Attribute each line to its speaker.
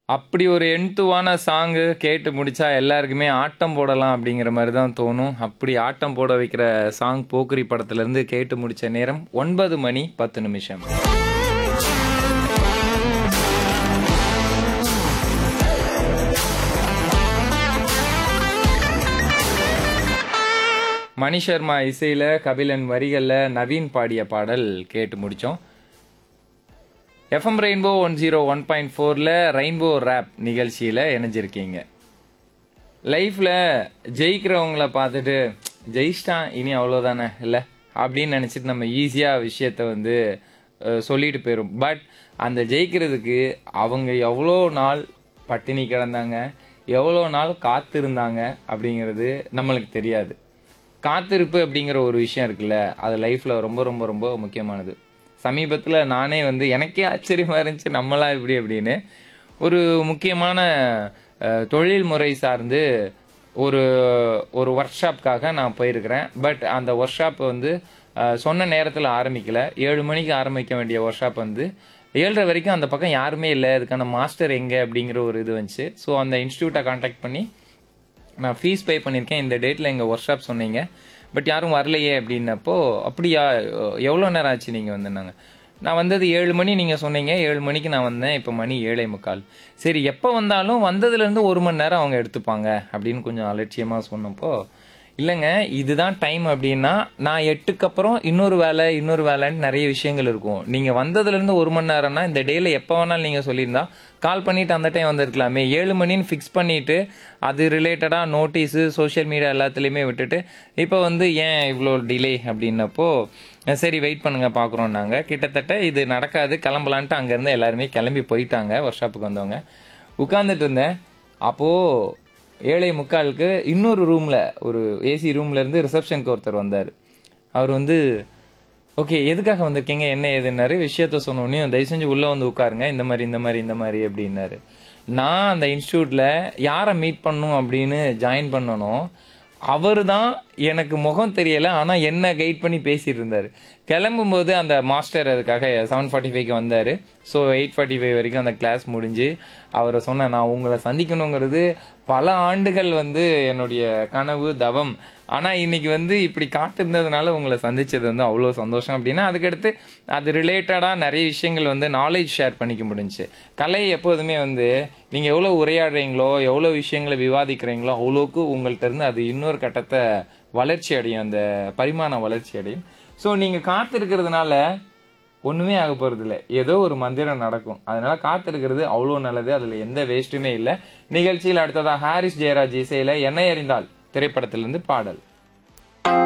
Speaker 1: அப்படி ஒரு என்துவான சாங்கு கேட்டு முடிச்சா எல்லாருக்குமே ஆட்டம் போடலாம் அப்படிங்கிற மாதிரி தான் தோணும் அப்படி ஆட்டம் போட வைக்கிற சாங் போக்கிரி படத்துலேருந்து கேட்டு முடிச்ச நேரம் ஒன்பது மணி பத்து நிமிஷம் மணி சர்மா இசையில் கபிலன் வரிகளில் நவீன் பாடிய பாடல் கேட்டு முடித்தோம் FM rainbow one zero one point ஃபோரில் ரெயின்போ ரேப் நிகழ்ச்சியில் இணைஞ்சிருக்கீங்க லைஃப்பில் ஜெயிக்கிறவங்கள பார்த்துட்டு ஜெயிச்சிட்டான் இனி அவ்வளோதானே இல்லை அப்படின்னு நினச்சிட்டு நம்ம ஈஸியாக விஷயத்த வந்து அஹ், சொல்லிட்டு போயிடும் பட் அந்த ஜெயிக்கிறதுக்கு அவங்க எவ்வளோ நாள் பட்டினி கிடந்தாங்க எவ்வளோ நாள் காத்திருந்தாங்க அப்படிங்கிறது நம்மளுக்கு தெரியாது காத்திருப்பு அப்படிங்கிற ஒரு விஷயம் இருக்குல்ல அது லைஃப்பில் ரொம்ப ரொம்ப ரொம்ப முக்கியமானது சமீபத்தில் நானே வந்து எனக்கே ஆச்சரியமாக இருந்துச்சு நம்மளா இப்படி அப்படின்னு ஒரு முக்கியமான அஹ், தொழில் முறை சார்ந்து ஒரு ஒரு ஒர்க் ஷாப்காக நான் போயிருக்கிறேன் பட் அந்த ஒர்க் ஷாப் வந்து அஹ், சொன்ன நேரத்தில் ஆரம்பிக்கல ஏழு மணிக்கு ஆரம்பிக்க வேண்டிய ஒர்க் ஷாப் வந்து ஏழரை வரைக்கும் அந்த பக்கம் யாருமே இல்லை அதுக்கான மாஸ்டர் எங்கே அப்படிங்கிற ஒரு இது வந்துச்சு ஸோ அந்த இன்ஸ்டியூட்டை காண்டாக்ட் பண்ணி நான் ஃபீஸ் பே பண்ணியிருக்கேன் இந்த டேட்டில் எங்கள் ஒர்க் ஷாப் சொன்னீங்க பட் யாரும் வரலையே அப்படின்னப்போ அப்படியா எவ்வளோ நேரம் ஆச்சு நீங்கள் வந்தேன்னாங்க நான் வந்தது ஏழு மணி நீங்கள் சொன்னீங்க ஏழு மணிக்கு நான் வந்தேன் இப்போ மணி ஏழே முக்கால் சரி எப்போ வந்தாலும் வந்ததுலேருந்து ஒரு மணி நேரம் அவங்க எடுத்துப்பாங்க அப்படின்னு கொஞ்சம் அலட்சியமாக சொன்னப்போ இல்லைங்க இதுதான் டைம் அப்படின்னா நான் எட்டுக்கு அப்புறம் இன்னொரு வேலை இன்னொரு வேலைன்னு நிறைய விஷயங்கள் இருக்கும் நீங்கள் வந்ததுலேருந்து ஒரு மணி நேரம்னா இந்த டேயில் எப்போ வேணாலும் நீங்கள் சொல்லியிருந்தா கால் பண்ணிட்டு அந்த டைம் வந்திருக்கலாமே ஏழு மணின்னு ஃபிக்ஸ் பண்ணிட்டு அது ரிலேட்டடாக நோட்டீஸு சோஷியல் மீடியா எல்லாத்துலேயுமே விட்டுட்டு இப்போ வந்து ஏன் இவ்வளோ டிலே அப்படின்னப்போ அஹ் சரி வெயிட் பண்ணுங்க பார்க்குறோம் நாங்கள் கிட்டத்தட்ட இது நடக்காது கிளம்பலான்ட்டு அங்கேருந்து எல்லாருமே கிளம்பி போயிட்டாங்க ஒர்க் ஷாப்புக்கு வந்தவங்க உட்காந்துட்டு இருந்தேன் அப்போது ஏழை முக்காலுக்கு இன்னொரு ரூமில் ஒரு ஏசி ரூம்லேருந்து ரிசப்ஷனுக்கு ஒருத்தர் வந்தார் அவர் வந்து ஓகே எதுக்காக வந்திருக்கீங்க என்ன ஏதுன்னாரு விஷயத்த சொன்னோடனே தயவு செஞ்சு உள்ளே வந்து உட்காருங்க இந்த மாதிரி இந்த மாதிரி இந்த மாதிரி அப்படின்னாரு நான் அந்த இன்ஸ்டியூட்டில் யாரை மீட் பண்ணும் அப்படின்னு ஜாயின் பண்ணணும் அவர் தான் எனக்கு முகம் தெரியல ஆனால் என்ன கைட் பண்ணி பேசிட்டு இருந்தார் கிளம்பும்போது அந்த மாஸ்டர் அதுக்காக செவன் ஃபார்ட்டி ஃபைவ்க்கு வந்தார் ஸோ எயிட் ஃபார்ட்டி ஃபைவ் வரைக்கும் அந்த கிளாஸ் முடிஞ்சு அவரை சொன்னேன் நான் உங்களை சந்திக்கணுங்கிறது பல ஆண்டுகள் வந்து என்னுடைய கனவு தவம் ஆனால் இன்னைக்கு வந்து இப்படி காத்திருந்ததுனால உங்களை சந்திச்சது வந்து அவ்வளோ சந்தோஷம் அப்படின்னா அதுக்கடுத்து அது ரிலேட்டடாக நிறைய விஷயங்கள் வந்து நாலேஜ் ஷேர் பண்ணிக்க முடிஞ்சுச்சு கலை எப்போதுமே வந்து நீங்கள் எவ்வளோ உரையாடுறீங்களோ எவ்வளோ விஷயங்களை விவாதிக்கிறீங்களோ அவ்வளோக்கு உங்கள்கிட்ட இருந்து அது இன்னொரு கட்டத்தை வளர்ச்சி அடையும் அந்த பரிமாண வளர்ச்சி அடையும் ஸோ நீங்கள் காத்திருக்கிறதுனால ஒன்றுமே ஆக போகிறது இல்லை ஏதோ ஒரு மந்திரம் நடக்கும் அதனால காத்திருக்கிறது அவ்வளோ நல்லது அதில் எந்த வேஸ்ட்டுமே இல்லை நிகழ்ச்சியில் அடுத்ததாக ஹாரிஸ் ஜெயராஜ் இசையில் என்னை அறிந்தால் திரைப்படத்திலிருந்து பாடல்